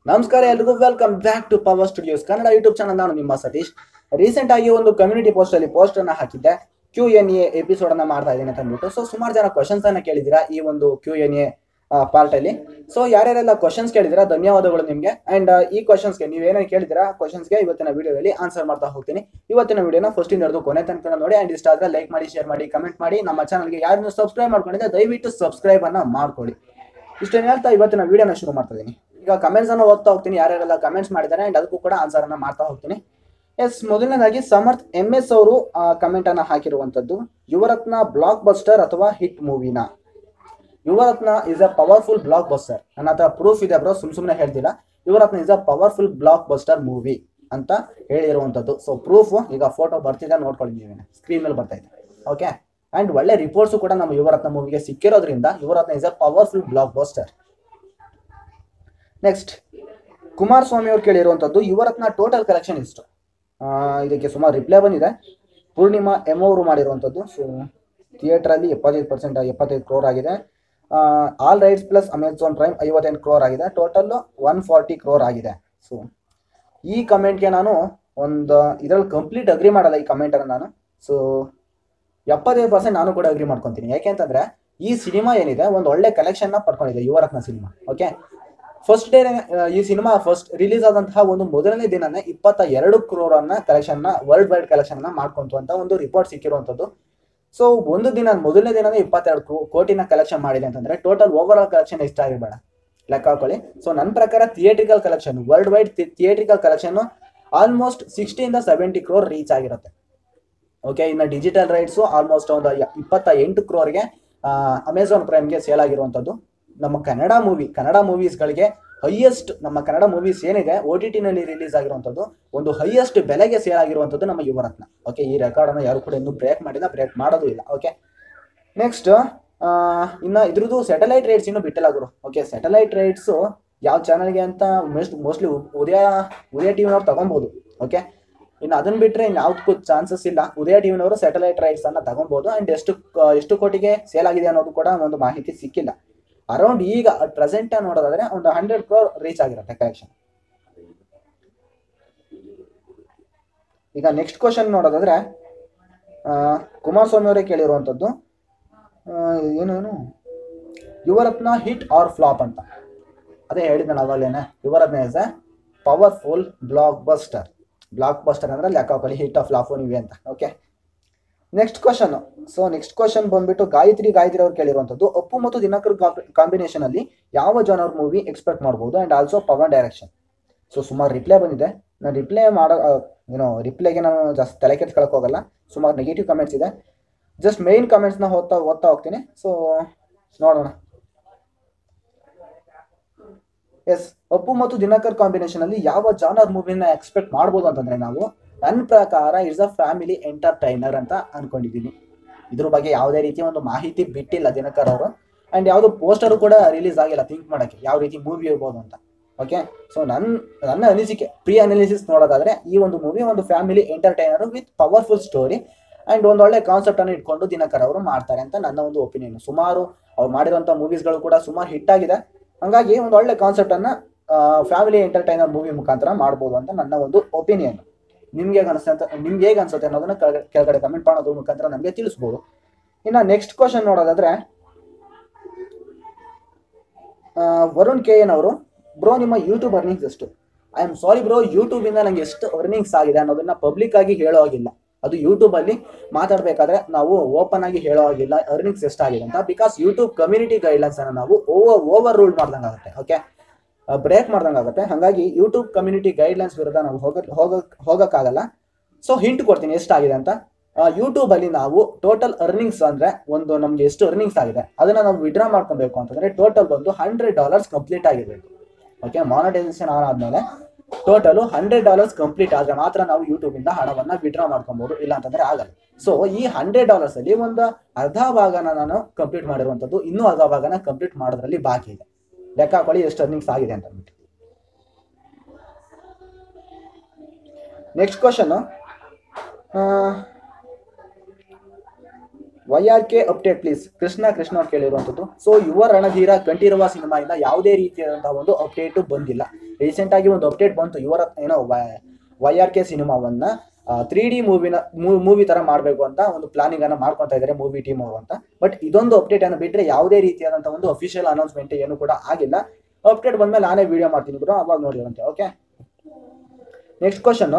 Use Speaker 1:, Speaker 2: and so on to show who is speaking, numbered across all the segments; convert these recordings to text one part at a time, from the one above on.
Speaker 1: ನಮಸ್ಕಾರ ಎಲ್ರಿಗೂ welcome back to Power Studios Kannada YouTube channel ನಾನು ನಿಮ್ಮ ಸತೀಶ್ ರೀಸೆಂಟ್ ಆಗಿ ಒಂದು ಕಮ್ಯುನಿಟಿ ಪೋಸ್ಟ್ ಅಲ್ಲಿ ಪೋಸ್ಟ್ ಅನ್ನ ಹಾಕಿದ್ದೆ ಕ್ಯೂ ಎನ್ ಎ ಎಪಿಸೋಡ್ ಅನ್ನ ಮಾಡ್ತಾ ಇದ್ದೀನಿ ಅಂತ ಅಂದ್ಬಿಟ್ಟು ಸೊ ಸುಮಾರು ಜನ ಕ್ವಶನ್ಸ್ ಅನ್ನ ಕೇಳಿದಿರಾ ಈ ಒಂದು ಕ್ಯೂ ಎನ್ ಎ ಪಾರ್ಟ್ ಅಲ್ಲಿ ಸೊ ಯಾರ್ಯಾರೆಲ್ಲ ಕ್ವಶನ್ಸ್ ಕೇಳಿದಿರಾ ಧನ್ಯವಾದಗಳು ನಿಮಗೆ ಅಂಡ್ ಈ ಕ್ವಶನ್ಸ್ಗೆ ನೀವೇನೇನು ಕೇಳಿದಿರಾ ಕ್ವಶನ್ಸ್ಗೆ ಇವತ್ತಿನ ವಿಡಿಯೋದಲ್ಲಿ ಆನ್ಸರ್ ಮಾಡ್ತಾ ಹೋಗ್ತೀನಿ ಇವತ್ತಿನ ವಿಡಿಯೋನ ಫಸ್ಟ್ ಇಂದ ಕೊನೆ ತನಕ ನೋಡಿ ಅಂಡ್ ಇಷ್ಟ ಆದ್ರೆ ಲೈಕ್ ಮಾಡಿ ಶೇರ್ ಮಾಡಿ ಕಮೆಂಟ್ ಮಾಡಿ ನಮ್ಮ ಚಾನಲ್ಗೆ ಯಾರನ್ನು ಸಬ್ಸ್ಕ್ರೈಬ್ ಮಾಡ್ಕೊಂಡಿದ್ರೆ ದಯವಿಟ್ಟು ಸಬ್ಸ್ಕ್ರೈಬ್ ಅನ್ನ ಮಾಡ್ಕೊಳ್ಳಿ ಇಷ್ಟೇನು ಹೇಳ್ತಾ ಇವತ್ತಿನ ವಿಡಿಯೋನ ಶುರು ಮಾಡ್ತಾ ಇದ್ದೀನಿ ಈಗ ಕಮೆಂಟ್ಸ್ ಅನ್ನು ಓದ್ತಾ ಹೋಗ್ತೀನಿ ಯಾರ್ಯಾರೆಲ್ಲ ಕಮೆಂಟ್ಸ್ ಮಾಡಿದ್ದಾರೆ ಅಂಡ್ ಅದಕ್ಕೂ ಕೂಡ ಆನ್ಸರ್ ಅನ್ನ ಮಾಡ್ತಾ ಹೋಗ್ತೀನಿ ಎಸ್ ಮೊದಲನೇದಾಗಿ ಸಮರ್ಥ್ ಎಂ ಎಸ್ ಅವರು ಕಮೆಂಟ್ ಅನ್ನ ಹಾಕಿರುವಂತದ್ದು ಯುವರತ್ನ ಬ್ಲಾಕ್ ಬಸ್ಟರ್ ಅಥವಾ ಹಿಟ್ ಮೂವಿನ Yuvarathnaa is a powerful blockbuster ನನ್ನ ಹತ್ರ ಪ್ರೂಫ್ ಇದೆ ಬ್ರೋ ಸುಮ್ ಸುಮ್ಮನೆ ಹೇಳ್ತಿಲ್ಲ Yuvarathnaa is a powerful blockbuster movie ಅಂತ ಹೇಳಿರುವಂತದ್ದು ಸೊ ಪ್ರೂಫ್ ಈಗ ಫೋಟೋ ಬರ್ತಿದೆ ನೋಡ್ಕೊಳ್ಳಿ ನೀವೇನೆ ಸ್ಕ್ರೀನ್ ಮೇಲೆ ಬರ್ತಾ ಇದೆ ಓಕೆ ಅಂಡ್ ಒಳ್ಳೆ ರಿಪೋರ್ಟ್ಸ್ ಕೂಡ ನಮ್ಮ ಯುವರತ್ನ ಮೂವಿಗೆ ಸಿಕ್ಕಿರೋದ್ರಿಂದ Yuvarathnaa is a powerful blockbuster next Kumaraswamy ಅವ್ರು ಕೇಳಿರುವಂಥದ್ದು ಯುವರತ್ನ ಟೋಟಲ್ ಕಲೆಕ್ಷನ್ ಇಷ್ಟು ಆ, ಇದಕ್ಕೆ ಸುಮಾರು ರಿಪ್ಲೈ ಬಂದಿದೆ ಪೂರ್ಣಿಮಾ ಎಮ್ ಅವರು ಮಾಡಿರುವಂಥದ್ದು ಸೊ ಥಿಯೇಟ್ರಲ್ಲಿ ಎಪ್ಪತ್ತೈದು ಪರ್ಸೆಂಟ್ ಎಪ್ಪತ್ತೈದು ಕ್ರೋರ್ ಆಗಿದೆ all rights plus Amazon Prime ಐವತ್ತೆಂಟು ಕ್ರೋರ್ ಆಗಿದೆ ಟೋಟಲ್ ಒನ್ ಫಾರ್ಟಿ ಕ್ರೋರ್ ಆಗಿದೆ ಸೊ ಈ ಕಮೆಂಟ್ಗೆ ನಾನು ಒಂದು ಇದರಲ್ಲಿ ಕಂಪ್ಲೀಟ್ ಅಗ್ರಿ ಮಾಡಲ್ಲ ಈ ಕಮೆಂಟನ್ನು ನಾನು ಸೊ ಎಪ್ಪತ್ತೈದು ಪರ್ಸೆಂಟ್ ನಾನು ಕೂಡ ಅಗ್ರಿ ಮಾಡ್ಕೊತೀನಿ ಯಾಕೆಂತಂದ್ರೆ ಈ ಸಿನಿಮಾ ಏನಿದೆ ಒಂದು ಒಳ್ಳೆ ಕಲೆಕ್ಷನ್ನ ಪಡ್ಕೊಂಡಿದೆ Yuvarathnaa cinema okay first day ಈ ಸಿನಿಮಾ ಫಸ್ಟ್ ರಿಲೀಸ್ ಆದಂತಹ ಒಂದು ಮೊದಲನೇ ದಿನನೇ ಇಪ್ಪತ್ತ ಎರಡು ಕ್ರೋರನ್ನ ಕಲೆಕ್ಷನ್ ನ ವರ್ಲ್ಡ್ ವೈಡ್ ಕಲೆಕ್ಷನ್ ನ ಮಾಡ್ಕೊಂತು ಅಂತ ಒಂದು ರಿಪೋರ್ಟ್ ಸಿಕ್ಕಿರುವಂತದ್ದು ಸೊ ಒಂದು ದಿನ ಮೊದಲನೇ ದಿನನೇ ಇಪ್ಪತ್ತೆರಡು ಕೋ- ಕೋಟಿನ ಕಲೆಕ್ಷನ್ ಮಾಡಿದೆ ಅಂತಂದ್ರೆ ಟೋಟಲ್ ಓವರ್ ಆಲ್ ಕಲೆಕ್ಷನ್ ಎಷ್ಟಾಗಿರ್ಬೇಡ ಲೆಕ್ಕ ಹಾಕೊಳ್ಳಿ ಸೊ ನನ್ನ ಪ್ರಕಾರ theatrical collection worldwide theatrical collection almost ಸಿಕ್ಸ್ಟಿಯಿಂದ ಸೆವೆಂಟಿ ಕ್ರೋರ್ ರೀಚ್ ಆಗಿರುತ್ತೆ ಓಕೆ ಇನ್ನು ಡಿಜಿಟಲ್ ರೈಟ್ಸು ಆಲ್ಮೋಸ್ಟ್ ಒಂದು ಯ- ಇಪ್ಪತ್ತ ಎಂಟು ಕ್ರೋರ್ಗೆ ಅಮೆಝಾನ್ ಪ್ರೈಮ್ಗೆ ಸೇಲ್ ಆಗಿರುವಂಥದ್ದು ನಮ್ಮ ಕನ್ನಡ ಮೂವಿ ಕನ್ನಡ ಮೂವೀಸ್ಗಳಿಗೆ ಹೈಯೆಸ್ಟ್ ನಮ್ಮ ಕನ್ನಡ ಮೂವೀಸ್ ಏನಿದೆ ಓ ಟಿ ಟಿನಲ್ಲಿ ರಿಲೀಸ್ ಆಗಿರುವಂಥದ್ದು ಒಂದು ಹೈಯೆಸ್ಟ್ ಬೆಲೆಗೆ ಸೇಲ್ ಆಗಿರುವಂಥದ್ದು ನಮ್ಮ ಯುವರತ್ನ ಓಕೆ ಈ ರೆಕಾರ್ಡನ್ನು ಯಾರು ಕೂಡ ಇನ್ನೂ ಬ್ರೇಕ್ ಮಾಡಿಲ್ಲ ಬ್ರೇಕ್ ಮಾಡೋದು ಇಲ್ಲ ಓಕೆ ನೆಕ್ಸ್ಟ್ ಇನ್ನು ಇದ್ರದ್ದು ಸ್ಯಾಟಲೈಟ್ ರೈಟ್ಸ್ ಇನ್ನೂ ಬಿಟ್ಟಿಲ್ಲ ಗುರು ಓಕೆ ಸ್ಯಾಟಲೈಟ್ ರೈಟ್ಸು ಯಾವ ಚಾನಲ್ಗೆ ಅಂತ ಮೋಸ್ಟ್ ಮೋಸ್ಟ್ಲಿ ಉದಯ ಉದಯ ಟಿವಿನವ್ರು ತಗೊಬೋದು ಓಕೆ ಇನ್ನು ಅದನ್ನ ಬಿಟ್ಟರೆ ಇನ್ನು ಯಾವ್ದಕ್ಕೂ ಚಾನ್ಸಸ್ ಇಲ್ಲ ಉದಯ ಟಿವಿನವರು ಸ್ಯಾಟಲೈಟ್ ರೈಟ್ಸ್ ಅನ್ನ ತಗೊಬೋದು ಅಂಡ್ ಎಷ್ಟು ಕ- ಎಷ್ಟು ಕೋಟಿಗೆ ಸೇಲ್ ಆಗಿದೆ ಅನ್ನೋದು ಕೂಡ ಒಂದು ಮಾಹಿತಿ ಸಿಕ್ಕಿಲ್ಲ ಅರೌಂಡ್ ಈಗ ಪ್ರೆಸೆಂಟ್ ನೋಡೋದಾದ್ರೆ ಒಂದು ಹಂಡ್ರೆಡ್ ಕ್ರೋರ್ ರೀಚ್ ಆಗಿರುತ್ತೆ ಕಲೆಕ್ಷನ್ ಈಗ ನೆಕ್ಸ್ಟ್ ಕ್ವಶನ್ ನೋಡೋದಾದ್ರೆ ಆ, ಕುಮಾರಸ್ವಾಮಿ ಅವರೇ ಕೇಳಿರುವಂಥದ್ದು ಆ, ಏನೇನು ಯುವರತ್ನ ಹಿಟ್ ಆರ್ ಫ್ಲಾಪ್ ಅಂತ ಅದೇ ಹೇಳಿದ್ದೆ ಅವಾಗಲೇನೆ Yuvarathnaa is a powerful blockbuster blockbuster ಅಂದ್ರೆ ಲೆಕ್ಕ ಹಾಕೊಳ್ಳಿ ಹಿಟ್ ಆಫ್ ಫ್ಲಾಫ್ ನೀವೇ ಅಂತ okay next question so next question ಬಂದ್ಬಿಟ್ಟು ಗಾಯತ್ರಿ ಗಾಯತ್ರಿ ಅವ್ರು ಕೇಳಿರುವಂಥದ್ದು ಅಪ್ಪು ಮತ್ತು ದಿನಕರ್ ಕಾಂಬಿನೇಷನ್ ಅಲ್ಲಿ ಯಾವ ಜನರ್ ಮೂವಿ ಎಕ್ಸ್ಪೆಕ್ಟ್ ಮಾಡ್ಬೋದು and also power direction so ಸುಮಾರು ರಿಪ್ಲೈ ಬಂದಿದೆ ನಾನು ರಿಪ್ಲೈ ಮಾಡೋ ಏನೋ ರಿಪ್ಲೈಗೆ ನಾನು ಜಾಸ್ತಿ ತಲೆ ಕೆಡ್ಸ್ಕೊಳಕ್ ಹೋಗಲ್ಲ ಸುಮಾರು ನೆಗೆಟಿವ್ ಕಮೆಂಟ್ಸ್ ಇದೆ ಜಸ್ಟ್ ಮೇನ್ ಕಮೆಂಟ್ಸ್ನ ಓದ್ತಾ ಓದ್ತಾ ಹೋಗ್ತೀನಿ ಸೊ ನೋಡೋಣ ಎಸ್ ಅಪ್ಪು ಮತ್ತು ದಿನಕರ್ ಕಾಂಬಿನೇಷನ್ ಅಲ್ಲಿ ಯಾವ ಜಾನರ್ ಮೂವಿನ ಎಕ್ಸ್ಪೆಕ್ಟ್ ಮಾಡ್ಬೋದು ಅಂತಂದ್ರೆ ನಾವು ನನ್ನ ಪ್ರಕಾರ ಇಟ್ಸ್ ಅ ಫ್ಯಾಮಿಲಿ ಎಂಟರ್ಟೈನರ್ ಅಂತ ಅನ್ಕೊಂಡಿದ್ದೀನಿ ಇದ್ರ ಬಗ್ಗೆ ಯಾವುದೇ ರೀತಿ ಒಂದು ಮಾಹಿತಿ ಬಿಟ್ಟಿಲ್ಲ ದಿನಕರ್ ಅವರು ಅಂಡ್ ಯಾವುದು ಪೋಸ್ಟರ್ ಕೂಡ ರಿಲೀಸ್ ಆಗಿಲ್ಲ ಥಿಂಕ್ ಮಾಡಕ್ಕೆ ಯಾವ ರೀತಿ ಮೂವಿ ಇರ್ಬೋದು ಅಂತ ಓಕೆ ಸೊ ನನ್ನ ನನ್ನ ಅನಿಸಿಕೆ ಪ್ರೀ ಅನಾಲಿಸಿಸ್ ನೋಡೋದಾದ್ರೆ ಈ ಒಂದು ಮೂವಿ ಒಂದು family entertainer with powerful story and ಒಂದು ಒಳ್ಳೆ ಕಾನ್ಸೆಪ್ಟ್ ಅನ್ನು ಇಟ್ಕೊಂಡು ದಿನಕರ್ ಅವರು ಮಾಡ್ತಾರೆ ಅಂತ ನನ್ನ ಒಂದು ಒಪಿನಿಯನ್ ಸುಮಾರು ಅವ್ರು ಮಾಡಿರುವಂತ ಮೂವೀಸ್ಗಳು ಕೂಡ ಸುಮಾರು ಹಿಟ್ ಆಗಿದೆ ಹಂಗಾಗಿ ಒಂದು ಒಳ್ಳೆ ಕಾನ್ಸೆಪ್ಟ್ ಅನ್ನ ಫ್ಯಾಮಿಲಿ ಎಂಟರ್ಟೈನರ್ ಮೂವಿ ಮುಖಾಂತರ ಮಾಡ್ಬೋದು ಅಂತ ನನ್ನ ಒಂದು ಒಪಿನಿಯನ್ ನಿಮ್ಗೆ ಹೇಗೆ ಅನಿಸುತ್ತೆ ಅಂತ ನಿಮ್ಗೆ ಹೇಗೆ ಅನ್ಸುತ್ತೆ ಅನ್ನೋದನ್ನ ಕೆಳಗಡೆ ಕೆಳಗಡೆ ಕಮೆಂಟ್ ಮಾಡೋದ್ರ ಮುಖಾಂತರ ನಮಗೆ ತಿಳಿಸ್ಬೋದು ಇನ್ನು ನೆಕ್ಸ್ಟ್ ಕ್ವಶನ್ ನೋಡೋದಾದ್ರೆ ಆ, ವರುಣ್ ಕೆ ಎನ್ ಅವರು ಬ್ರೋ ನಿಮ್ಮ ಯೂಟ್ಯೂಬ್ ಅರ್ನಿಂಗ್ಸ್ ಎಷ್ಟು I am sorry bro YouTube ಇಂದ ನಂಗೆ ಎಷ್ಟು ಅರ್ನಿಂಗ್ಸ್ ಆಗಿದೆ ಅನ್ನೋದನ್ನ ಪಬ್ಲಿಕ್ ಆಗಿ ಹೇಳೋ ಹಾಗಿಲ್ಲ ಅದು ಯೂಟ್ಯೂಬ್ ಅಲ್ಲಿ ಮಾತಾಡ್ಬೇಕಾದ್ರೆ ನಾವು ಓಪನ್ ಆಗಿ ಹೇಳೋ ಹಾಗಿಲ್ಲ ಅರ್ನಿಂಗ್ಸ್ ಎಷ್ಟಾಗಿದೆ ಅಂತ ಬಿಕಾಸ್ ಯೂಟ್ಯೂಬ್ ಕಮ್ಯುನಿಟಿ ಗೈಡ್ಲೈನ್ಸ್ ಅನ್ನ ನಾವು ಓವರ್ ಓವರ್ ರೂಲ್ ಮಾಡ್ದಂಗಾಗುತ್ತೆ ಓಕೆ ಬ್ರೇಕ್ ಮಾಡ್ದಂಗಾಗುತ್ತೆ ಹಾಗಾಗಿ ಯೂಟ್ಯೂಬ್ ಕಮ್ಯುನಿಟಿ ಗೈಡ್ಲೈನ್ಸ್ ವಿರುದ್ಧ ನಾವು ಹೋಗ ಹೋಗಕ್ ಹೋಗಕ್ಕಾಗಲ್ಲ ಸೊ ಹಿಂಟ್ ಕೊಡ್ತೀನಿ ಎಷ್ಟಾಗಿದೆ ಅಂತ ಯೂಟ್ಯೂಬ್ ಅಲ್ಲಿ ನಾವು ಟೋಟಲ್ ಅರ್ನಿಂಗ್ಸ್ ಅಂದ್ರೆ ಒಂದು ನಮ್ಗೆ ಎಷ್ಟು ಅರ್ನಿಂಗ್ಸ್ ಆಗಿದೆ ಅದನ್ನ ನಾವು ವಿಡ್ರಾ ಮಾಡ್ಕೊಬೇಕು ಅಂತಂದ್ರೆ ಟೋಟಲ್ ಬಂದು ಹಂಡ್ರೆಡ್ ಡಾಲರ್ಸ್ ಕಂಪ್ಲೀಟ್ ಆಗಿರ್ಬೇಕು ಓಕೆ ಮಾನಿಟೈಸೇಷನ್ ಆನ್ ಆದ್ಮೇಲೆ ಟೋಟಲ್ ಹಂಡ್ರೆಡ್ ಡಾಲರ್ಸ್ ಕಂಪ್ಲೀಟ್ ಆದ್ರೆ ಮಾತ್ರ ನಾವು ಯೂಟ್ಯೂಬ್ ಇಂದ ಹಣವನ್ನ ವಿಡ್ರಾ ಮಾಡ್ಕೊಬಹುದು ಇಲ್ಲ ಅಂತಂದ್ರೆ ಆಗಲ್ಲ ಸೊ ಈ ಹಂಡ್ರೆಡ್ ಡಾಲರ್ಸ್ ಅಲ್ಲಿ ಒಂದು ಅರ್ಧ ಭಾಗನ ನಾನು ಕಂಪ್ಲೀಟ್ ಮಾಡಿರುವಂತದ್ದು ಇನ್ನೂ ಅರ್ಧ ಭಾಗನ ಕಂಪ್ಲೀಟ್ ಮಾಡೋದ್ರಲ್ಲಿ ಬಾಕಿ ಇದೆ ಲೆಕ್ಕ ಹಾಕೊಳ್ಳಿ ಎಷ್ಟು ಅರ್ನಿಂಗ್ಸ್ ಆಗಿದೆ ಅಂತ ಅಂದ್ಬಿಟ್ಟು next question Y R K update please Krishna Krishna ಅವ್ರು ಕೇಳಿರುವಂಥದ್ದು ಸೊ ಯುವ ರಣಧೀರ ಕಂಠೀರವ ಸಿನಿಮಾ ಇಂದ ಯಾವುದೇ ರೀತಿಯಾದಂತಹ ಒಂದು ಅಪ್ಡೇಟ್ ಬಂದಿಲ್ಲ ರೀಸೆಂಟ್ ಆಗಿ ಒಂದು ಅಪ್ಡೇಟ್ ಬಂತು ಇವರ ಏನೋ ವೈ ಆರ್ ಕೆ ಸಿನಿಮಾವನ್ನ ತ್ರೀ ಡಿ ಮೂವಿನ ಮೂವಿ ತರ ಮಾಡಬೇಕು ಅಂತ ಒಂದು ಪ್ಲಾನಿಂಗ್ ಅನ್ನ ಮಾಡ್ಕೊಂತಾ ಇದ್ದಾರೆ ಮೂವಿ ಟೀಮ್ ಅವರು ಅಂತ ಬಟ್ ಇದೊಂದು ಅಪ್ಡೇಟ್ ಅನ್ನು ಬಿಟ್ರೆ ಯಾವುದೇ ರೀತಿಯಾದಂತಹ ಒಂದು ಅಫಿಷಿಯಲ್ ಅನೌನ್ಸ್ಮೆಂಟ್ ಏನು ಕೂಡ ಆಗಿಲ್ಲ ಅಪ್ಡೇಟ್ ಬಂದ್ಮೇಲೆ ನಾನೇ ವಿಡಿಯೋ ಮಾಡ್ತೀನಿ ಬ್ರೋ ಅವಾಗ ನೋಡಿರಂತೆ okay next question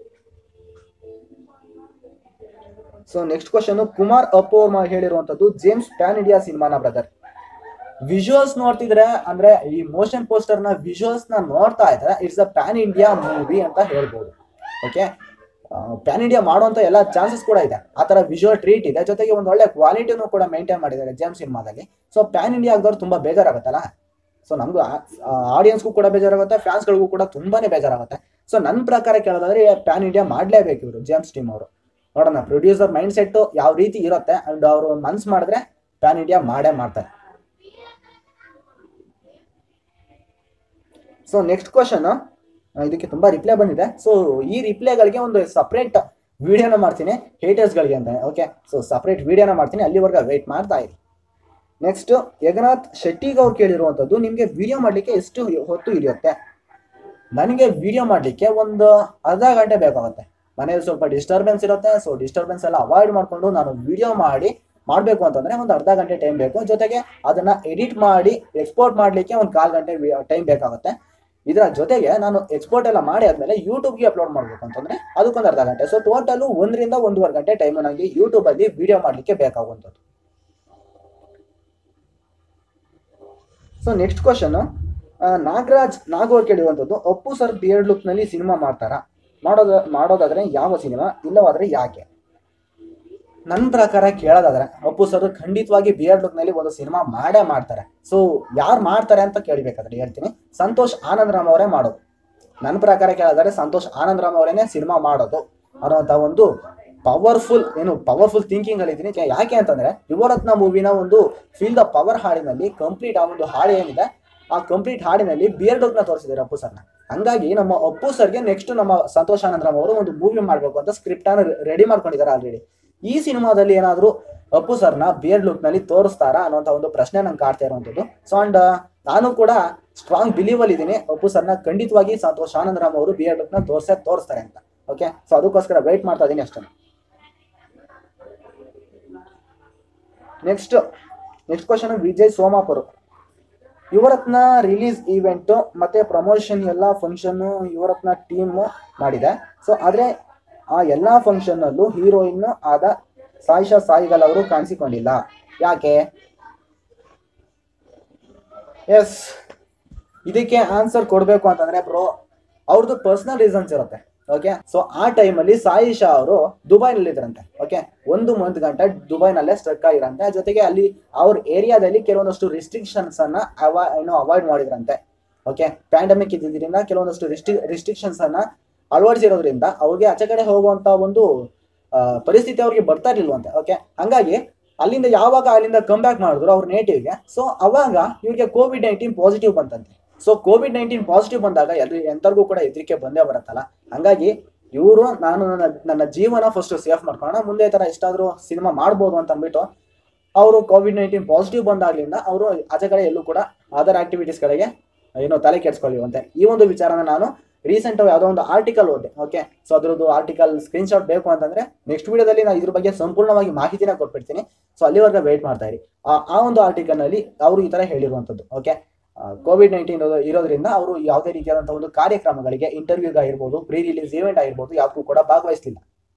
Speaker 1: so next question Kumar Appu ಅವ್ರು ಹೇಳಿರುವಂತದ್ದು ಜೇಮ್ಸ್ ಪ್ಯಾನ್ ಇಂಡಿಯಾ ಸಿನಿಮಾನ ಬ್ರದರ್ ವಿಜುವಲ್ಸ್ ನೋಡ್ತಿದ್ರೆ ಅಂದ್ರೆ ಈ ಮೋಷನ್ ಪೋಸ್ಟರ್ ನ ವಿಜುವಲ್ಸ್ ನ ನೋಡ್ತಾ ಇದ್ರೆ it's a pan India movie ಅಂತ ಹೇಳ್ಬೋದು ಓಕೆ ಪ್ಯಾನ್ ಇಂಡಿಯಾ ಮಾಡುವಂತ ಎಲ್ಲ ಚಾನ್ಸಸ್ ಕೂಡ ಇದೆ ಆ ತರ ವಿಜುವಲ್ ಟ್ರೀಟ್ ಇದೆ ಜೊತೆಗೆ ಒಂದು ಒಳ್ಳೆ ಕ್ವಾಲಿಟಿನೂ ಕೂಡ ಮೇಂಟೈನ್ ಮಾಡಿದ್ದಾರೆ ಜೇಮ್ಸ್ ಸಿನಿಮಾದಲ್ಲಿ ಸೊ ಪ್ಯಾನ್ ಇಂಡಿಯಾ ಆಗಿದವ್ರು ತುಂಬಾ ಬೇಜಾರಾಗುತ್ತಲ್ಲ ಸೊ ನಮಗೂ ಆಡಿಯನ್ಸ್ಗೂ ಕೂಡ ಬೇಜಾರಾಗುತ್ತೆ ಫ್ಯಾನ್ಸ್ಗಳಿಗೂ ಕೂಡ ತುಂಬಾನೇ ಬೇಜಾರಾಗುತ್ತೆ ಸೊ ನನ್ನ ಪ್ರಕಾರ ಕೇಳೋದಾದ್ರೆ ಪ್ಯಾನ್ ಇಂಡಿಯಾ ಮಾಡ್ಲೇಬೇಕು ಇವರು ಜೇಮ್ಸ್ ಟೀಮ್ ಅವರು ನೋಡೋಣ ಪ್ರೊಡ್ಯೂಸರ್ ಮೈಂಡ್ ಸೆಟ್ ಯಾವ ರೀತಿ ಇರುತ್ತೆ ಅಂಡ್ ಅವರು ಮನ್ಸ್ ಮಾಡಿದ್ರೆ ಪ್ಯಾನ್ ಇಂಡಿಯಾ ಮಾಡೇ ಮಾಡ್ತಾರೆ ಸೊ ನೆಕ್ಸ್ಟ್ ಕ್ವಶನ್ ಇದಕ್ಕೆ ತುಂಬಾ ರಿಪ್ಲೈ ಬಂದಿದೆ ಸೊ ಈ ರಿಪ್ಲೈಗಳಿಗೆ ಒಂದು ಸಪ್ರೇಟ್ ವಿಡಿಯೋನ ಮಾಡ್ತೀನಿ ಹೇಟರ್ಸ್ಗಳಿಗೆ ಅಂತ ಓಕೆ ಸೊ ಸಪ್ರೇಟ್ ವಿಡಿಯೋನ ಮಾಡ್ತೀನಿ ಅಲ್ಲಿವರೆಗೆ ವೇಟ್ ಮಾಡ್ತಾ ಇರಿ ನೆಕ್ಸ್ಟ್ ಯಗನಾಥ್ ಶೆಟ್ಟಿಗ್ ಅವ್ರು ಕೇಳಿರುವಂಥದ್ದು ನಿಮಗೆ ವಿಡಿಯೋ ಮಾಡಲಿಕ್ಕೆ ಎಷ್ಟು ಹೊತ್ತು ಹಿಡಿಯುತ್ತೆ ನನಗೆ ವಿಡಿಯೋ ಮಾಡಲಿಕ್ಕೆ ಒಂದು ಅರ್ಧ ಗಂಟೆ ಬೇಕಾಗುತ್ತೆ ಮನೇಲಿ ಸ್ವಲ್ಪ ಡಿಸ್ಟರ್ಬೆನ್ಸ್ ಇರುತ್ತೆ ಸೊ ಡಿಸ್ಟರ್ಬೆನ್ಸ್ ಎಲ್ಲ ಅವಾಯ್ಡ್ ಮಾಡಿಕೊಂಡು ನಾನು ವಿಡಿಯೋ ಮಾಡಿ ಮಾಡಬೇಕು ಅಂತಂದ್ರೆ ಒಂದು ಅರ್ಧ ಗಂಟೆ ಟೈಮ್ ಬೇಕು ಜೊತೆಗೆ ಅದನ್ನ ಎಡಿಟ್ ಮಾಡಿ ಎಕ್ಸ್ಪೋರ್ಟ್ ಮಾಡಲಿಕ್ಕೆ ಒಂದು ಕಾಲು ಗಂಟೆ ಟೈಮ್ ಬೇಕಾಗುತ್ತೆ ಇದರ ಜೊತೆಗೆ ನಾನು ಎಕ್ಸ್ಪೋರ್ಟ್ ಎಲ್ಲ ಮಾಡಿ ಆದ್ಮೇಲೆ ಯೂಟ್ಯೂಬ್ಗೆ ಅಪ್ಲೋಡ್ ಮಾಡಬೇಕು ಅಂತಂದ್ರೆ ಅದಕ್ಕೊಂದು ಅರ್ಧ ಗಂಟೆ ಸೊ ಟೋಟಲ್ ಒಂದರಿಂದ ಒಂದೂವರೆ ಗಂಟೆ ಟೈಮ್ ನನಗೆ ಯೂಟ್ಯೂಬ್ ಅಲ್ಲಿ ವಿಡಿಯೋ ಮಾಡಲಿಕ್ಕೆ ಬೇಕಾಗುವಂಥದ್ದು ಸೊ ನೆಕ್ಸ್ಟ್ ಕ್ವಶನ್ ನಾಗರಾಜ್ ನಾಗವ್ರು ಕೇಳಿರುವಂಥದ್ದು ಅಪ್ಪು ಸರ್ ಬಿಯರ್ಡ್ ಲುಕ್ ನಲ್ಲಿ ಸಿನಿಮಾ ಮಾಡ್ತಾರಾ ಮಾಡೋದ ಮಾಡೋದಾದ್ರೆ ಯಾವ ಸಿನಿಮಾ ಇಲ್ಲವಾದ್ರೆ ಯಾಕೆ ನನ್ನ ಪ್ರಕಾರ ಕೇಳೋದಾದ್ರೆ ಅಪ್ಪು ಸರ್ ಖಂಡಿತವಾಗಿ ಬಿಯರ್ಡ್ ಲುಕ್ ನಲ್ಲಿ ಒಂದು ಸಿನಿಮಾ ಮಾಡೇ ಮಾಡ್ತಾರೆ ಸೊ ಯಾರು ಮಾಡ್ತಾರೆ ಅಂತ ಕೇಳಬೇಕಾದ್ರೆ ಹೇಳ್ತೀನಿ ಸಂತೋಷ್ ಆನಂದರಾಮ್ ಅವರೇ ಮಾಡೋದು ನನ್ನ ಪ್ರಕಾರ ಕೇಳೋದಾದ್ರೆ ಸಂತೋಷ್ ಆನಂದರಾಮ್ ಅವರೇನೆ ಸಿನಿಮಾ ಮಾಡೋದು ಅನ್ನೋಂಥ ಒಂದು ಪವರ್ಫುಲ್ ಏನು ಪವರ್ಫುಲ್ ಥಿಂಕಿಂಗ್ ಅಲ್ಲಿ ಇದ್ದೀನಿ ಯಾಕೆ ಅಂತಂದ್ರೆ ಯುವರತ್ನ ಮೂವಿನ ಒಂದು ಫೀಲ್ ದ ಪವರ್ ಹಾಡಿನಲ್ಲಿ ಕಂಪ್ಲೀಟ್ ಆ ಒಂದು ಹಾಡು ಏನಿದೆ ಆ ಕಂಪ್ಲೀಟ್ ಹಾಡಿನಲ್ಲಿ ಬಿಯರ್ಡ್ ನ ತೋರಿಸಿದ್ದಾರೆ ಅಪ್ಪು ಸರ್ನ ಹಂಗಾಗಿ ನಮ್ಮ ಅಪ್ಪು ಸರ್ಗೆ ನೆಕ್ಸ್ಟ್ ನಮ್ಮ ಸಂತೋಷ್ ಆನಂದರಾಮ್ ಅವರು ಒಂದು ಮೂವಿ ಮಾಡಬೇಕು ಅಂತ ಸ್ಕ್ರಿಪ್ಟ್ ಅನ್ನು ರೆಡಿ ಮಾಡ್ಕೊಂಡಿದ್ದಾರೆ ಆಲ್ರೆಡಿ ಈ ಸಿನಿಮಾದಲ್ಲಿ ಏನಾದರೂ ಅಪ್ಪು ಸರ್ನ ಬಿಯರ್ಡ್ ಲುಕ್ ನಲ್ಲಿ ತೋರಿಸ್ತಾರಾ ಅನ್ನೋಂಥ ಒಂದು ಪ್ರಶ್ನೆ ನಂಗೆ ಕಾಡ್ತಾ ಇರುವಂಥದ್ದು ಸೊ ಅಂಡ್ ನಾನು ಕೂಡ ಸ್ಟ್ರಾಂಗ್ ಬಿಲೀವ್ ಅಲ್ಲಿ ಇದ್ದೀನಿ ಅಪ್ಪು ಸರ್ನ ಖಂಡಿತವಾಗಿ ಸಂತೋಷ್ ಆನಂದರಾಮ್ ಅವರು ಬಿಯರ್ಡ್ ಲುಕ್ ನ ತೋರ್ಸೇ ತೋರಿಸ್ತಾರೆ ಅಂತ ಓಕೆ ಸೊ ಅದಕ್ಕೋಸ್ಕರ ವೆಯ್ಟ್ ಮಾಡ್ತಾ ಇದ್ದೀನಿ ಅಷ್ಟೇ next next question Vijay Somapur Yuvarathnaa release event ಮತ್ತೆ ಪ್ರಮೋಷನ್ ಎಲ್ಲ ಫಂಕ್ಷನ್ ಯುವರತ್ನ ಟೀಮ್ ಮಾಡಿದೆ ಸೊ ಆದ್ರೆ ಆ ಎಲ್ಲಾ ಫಂಕ್ಷನ್ ಅಲ್ಲೂ ಹೀರೋಯಿನ್ ಆದ ಸಾಯಿಷಾ ಸಾಯಿಗಲ್ ಅವರು ಕಾಣಿಸಿಕೊಂಡಿಲ್ಲ ಯಾಕೆ ಎಸ್ ಇದಕ್ಕೆ ಆನ್ಸರ್ ಕೊಡ್ಬೇಕು ಅಂತಂದ್ರೆ ಬ್ರೋ ಅವ್ರದ್ದು ಪರ್ಸನಲ್ ರೀಸನ್ಸ್ ಇರುತ್ತೆ ಓಕೆ ಸೊ ಆ ಟೈಮಲ್ಲಿ ಸಾಯಿಷಾ ಅವರು ದುಬೈನಲ್ಲಿ ಇದ್ರಂತೆ ಓಕೆ ಒಂದು ಮಂತ್ ಗಂಟೆ ದುಬೈನಲ್ಲೇ ಸ್ಟ್ರಕ್ ಆಗಿರಂತೆ ಜೊತೆಗೆ ಅಲ್ಲಿ ಅವ್ರ ಏರಿಯಾದಲ್ಲಿ ಕೆಲವೊಂದಷ್ಟು ರಿಸ್ಟ್ರಿಕ್ಷನ್ಸ್ ಅನ್ನ ಅವಾ ಏನೋ ಅವಾಯ್ಡ್ ಮಾಡಿದ್ರಂತೆ ಓಕೆ ಪ್ಯಾಂಡಮಿಕ್ ಇದ್ದಿದ್ದರಿಂದ ಕೆಲವೊಂದಷ್ಟು ರಿಸ್ಟ್ರಿ ರಿಸ್ಟ್ರಿಕ್ಷನ್ಸ್ ಅನ್ನ ಅಳವಡಿಸಿರೋದ್ರಿಂದ ಅವ್ರಿಗೆ ಆಚೆ ಕಡೆ ಹೋಗುವಂತ ಒಂದು ಆ, ಪರಿಸ್ಥಿತಿ ಅವ್ರಿಗೆ ಬರ್ತಾ ಇರ್ಲಿಲ್ವಂತೆ ಓಕೆ ಹಂಗಾಗಿ ಅಲ್ಲಿಂದ ಯಾವಾಗ ಅಲ್ಲಿಂದ ಕಮ್ ಬ್ಯಾಕ್ ಮಾಡಿದ್ರು ಅವ್ರ ನೇಟಿವ್ಗೆ ಸೊ ಅವಾಗ ಇವ್ರಿಗೆ ಕೋವಿಡ್ ನೈನ್ಟೀನ್ ಪಾಸಿಟಿವ್ ಬಂತಂತೆ ಸೊ ಕೋವಿಡ್ ನೈನ್ಟೀನ್ ಪಾಸಿಟಿವ್ ಬಂದಾಗ ಎಲ್ರಿ ಎಂತರ್ಗೂ ಕೂಡ ಹೆದರಿಕೆ ಬಂದೇ ಬರುತ್ತಲ್ಲ ಹಂಗಾಗಿ ಇವರು ನಾನು ನನ್ನ ನನ್ನ ಜೀವನ ಫಸ್ಟ್ ಸೇಫ್ ಮಾಡ್ಕೊಳ್ಳೋಣ ಮುಂದೆ ಈ ತರ ಎಷ್ಟಾದ್ರೂ ಸಿನಿಮಾ ಮಾಡ್ಬೋದು ಅಂತ ಅಂದ್ಬಿಟ್ಟು ಅವರು ಕೋವಿಡ್ ನೈನ್ಟೀನ್ ಪಾಸಿಟಿವ್ ಬಂದಾಗ್ಲಿಂದ ಅವರು ಆಚೆ ಕಡೆ ಎಲ್ಲೂ ಕೂಡ ಅದರ್ ಆಕ್ಟಿವಿಟೀಸ್ ಕಡೆಗೆ ಏನೋ ತಲೆ ಕೆಡ್ಸ್ಕೊಳ್ಳಿವಂತೆ ಈ ಒಂದು ವಿಚಾರನ ನಾನು ರೀಸೆಂಟ್ ಯಾವುದೋ ಒಂದು ಆರ್ಟಿಕಲ್ ಓದೆ ಓಕೆ ಸೊ ಅದ್ರದ್ದು ಆರ್ಟಿಕಲ್ ಸ್ಕ್ರೀನ್ ಶಾಟ್ ಬೇಕು ಅಂತಂದ್ರೆ ನೆಕ್ಸ್ಟ್ ವಿಡಿಯೋದಲ್ಲಿ ನಾನು ಇದ್ರ ಬಗ್ಗೆ ಸಂಪೂರ್ಣವಾಗಿ ಮಾಹಿತಿನ ಕೊಟ್ಬಿಡ್ತೀನಿ ಸೊ ಅಲ್ಲಿವರೆಗೆ ವೇಟ್ ಮಾಡ್ತಾ ಇರಿ ಆ ಆ ಒಂದು ಆರ್ಟಿಕಲ್ ನಲ್ಲಿ ಅವರು ಈ ತರ ಹೇಳಿರುವಂತದ್ದು ಓಕೆ ಕೋವಿಡ್ ನೈನ್ಟೀನ್ ಇರೋದ್ರಿಂದ ಅವರು ಯಾವುದೇ ರೀತಿಯಾದಂತಹ ಒಂದು ಕಾರ್ಯಕ್ರಮಗಳಿಗೆ ಇಂಟರ್ವ್ಯೂಗೆ ಆಗಿರ್ಬೋದು ಪ್ರೀ ರಿಲೀಸ್ ಈವೆಂಟ್ ಆಗಿರ್ಬೋದು ಯಾವ್ದಕ್ಕೂ ಕೂಡ ಭಾಗವಹಿಸಲಿಲ್ಲ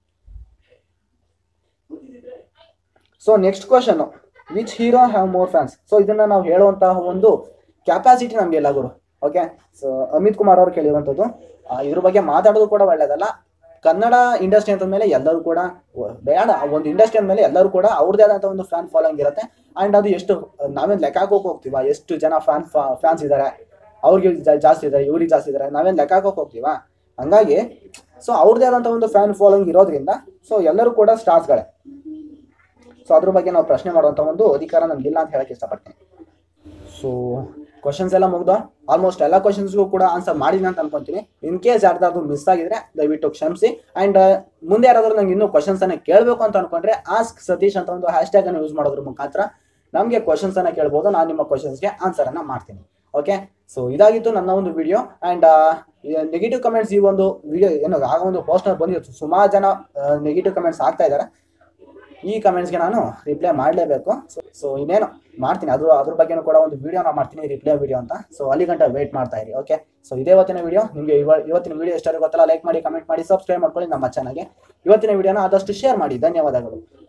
Speaker 1: so next question which hero have more fans so ಇದನ್ನ ನಾವು ಹೇಳುವಂತಹ ಒಂದು ಕೆಪಾಸಿಟಿ ನಮ್ಗೆ ಇಲ್ಲ ಗುರು ಓಕೆ ಸೊ ಅಮಿತ್ ಕುಮಾರ್ ಅವರು ಕೇಳಿರುವಂಥದ್ದು ಆ, ಇದ್ರ ಬಗ್ಗೆ ಮಾತಾಡೋದು ಕೂಡ ಒಳ್ಳೇದಲ್ಲ ಕನ್ನಡ ಇಂಡಸ್ಟ್ರಿ ಅಂತ ಮೇಲೆ ಎಲ್ಲರೂ ಕೂಡ ವ- ಬೇಡ ಒಂದು ಇಂಡಸ್ಟ್ರಿ ಅಂದಮೇಲೆ ಎಲ್ಲರೂ ಕೂಡ ಅವ್ರದೇ ಆದಂಥ ಒಂದು ಫ್ಯಾನ್ ಫಾಲೋಯಿಂಗ್ ಇರುತ್ತೆ ಅಂಡ್ ಅದು ಎಷ್ಟು ನಾವೇನು ಲೆಕ್ಕ ಹಾಕೋಕೆ ಹೋಗ್ತೀವಾ ಎಷ್ಟು ಜನ ಫ್ಯಾನ್ ಫ್ಯಾನ್ಸ್ ಇದ್ದಾರೆ ಅವ್ರಿಗೆ ಜಾ- ಜಾಸ್ತಿ ಇದ್ದಾರೆ ಇವ್ರಿಗೆ ಜಾಸ್ತಿ ಇದ್ದಾರೆ ನಾವೇನು ಲೆಕ್ಕ ಹಾಕೋಕೆ ಹೋಗ್ತೀವಾ ಹಂಗಾಗಿ ಸೊ ಅವ್ರದೇ ಆದಂಥ ಒಂದು ಫ್ಯಾನ್ ಫಾಲೋಯಿಂಗ್ ಇರೋದ್ರಿಂದ ಸೊ ಎಲ್ಲರೂ ಕೂಡ ಸ್ಟಾರ್ಸ್ಗಳೇ ಸೊ ಅದ್ರ ಬಗ್ಗೆ ನಾವು ಪ್ರಶ್ನೆ ಮಾಡುವಂಥ ಒಂದು ಅಧಿಕಾರ ನಮ್ಗಿಲ್ಲ ಅಂತ ಹೇಳಕ್ ಇಷ್ಟಪಡ್ತೀನಿ ಸೊ ಕ್ವಶನ್ಸ್ ಎಲ್ಲ ಮುಗ್ದು ಆಲ್ಮೋಸ್ಟ್ ಎಲ್ಲ ಕ್ವಶನ್ಸ್ಗೂ ಕೂಡ ಆನ್ಸರ್ ಮಾಡಿಲ್ಲ ಅಂತ ಅನ್ಕೊಂತೀನಿ ಇನ್ ಕೇಸ್ ಯಾರ್ದಾದ್ರು ಮಿಸ್ ಆಗಿದ್ರೆ ದಯವಿಟ್ಟು ಕ್ಷಮಿಸಿ ಅಂಡ್ ಮುಂದೆ ಯಾರಾದ್ರೂ ನಂಗೆ ಇನ್ನೂ ಕ್ವಶನ್ಸ್ ಅನ್ನ ಕೇಳಬೇಕು ಅಂತ ಅನ್ಕೊಂಡ್ರೆ ಆಸ್ಕ್ ಸತೀಶ್ ಅಂತ ಒಂದು ಹ್ಯಾಶ್ ಟ್ಯಾಗ್ ಅನ್ನು ಯೂಸ್ ಮಾಡೋದ್ರ ಮುಖಾಂತರ ನಮಗೆ ಕ್ವಶನ್ಸ್ ಅನ್ನ ಕೇಳ್ಬೋದು ನಾನು ನಿಮ್ಮ ಕ್ವಶನ್ಸ್ಗೆ ಆನ್ಸರ್ ಅನ್ನ ಮಾಡ್ತೀನಿ ಓಕೆ ಸೊ ಇದಾಗಿತ್ತು ನನ್ನ ಒಂದು ವಿಡಿಯೋ ಆ್ಯಂಡ್ ನೆಗೆಟಿವ್ ಕಮೆಂಟ್ಸ್ ಈ ಒಂದು ವಿಡಿಯೋ ಏನು ಆಗ ಒಂದು ಪೋಸ್ಟ್ನಲ್ಲಿ ಬಂದಿತ್ತು ಸುಮಾರು ಜನ ನೆಗೆಟಿವ್ ಕಮೆಂಟ್ಸ್ ಆಗ್ತಾ ಇದ್ದಾರೆ ಈ ಕಮೆಂಟ್ಸ್ಗೆ ನಾನು ರಿಪ್ಲೈ ಮಾಡಲೇಬೇಕು ಸೊ ಇನ್ನೇನು ಮಾಡ್ತೀನಿ ಅದು ಅದ್ರ ಬಗ್ಗೆನೂ ಕೂಡ ಒಂದು ವಿಡಿಯೋನ ಮಾಡ್ತೀನಿ ರಿಪ್ಲೈ ವಿಡಿಯೋ ಅಂತ ಸೊ ಅಲ್ಲಿ ಗಂಟ ವೇಟ್ ಮಾಡ್ತಾ ಇರಿ ಓಕೆ ಸೊ ಇದೇ ಇವತ್ತಿನ ವಿಡಿಯೋ ನಿಮಗೆ ಇವ ಇವತ್ತಿನ ವಿಡಿಯೋ ಎಷ್ಟಾದ್ರು ಗೊತ್ತಲ್ಲ ಲೈಕ್ ಮಾಡಿ ಕಮೆಂಟ್ ಮಾಡಿ ಸಬ್ಸ್ಕ್ರೈಬ್ ಮಾಡ್ಕೊಳ್ಳಿ ನಮ್ಮ ಚಾನಲ್ಗೆ ಇವತ್ತಿನ ವಿಡಿಯೋನ ಆದಷ್ಟು ಶೇರ್ ಮಾಡಿ ಧನ್ಯವಾದಗಳು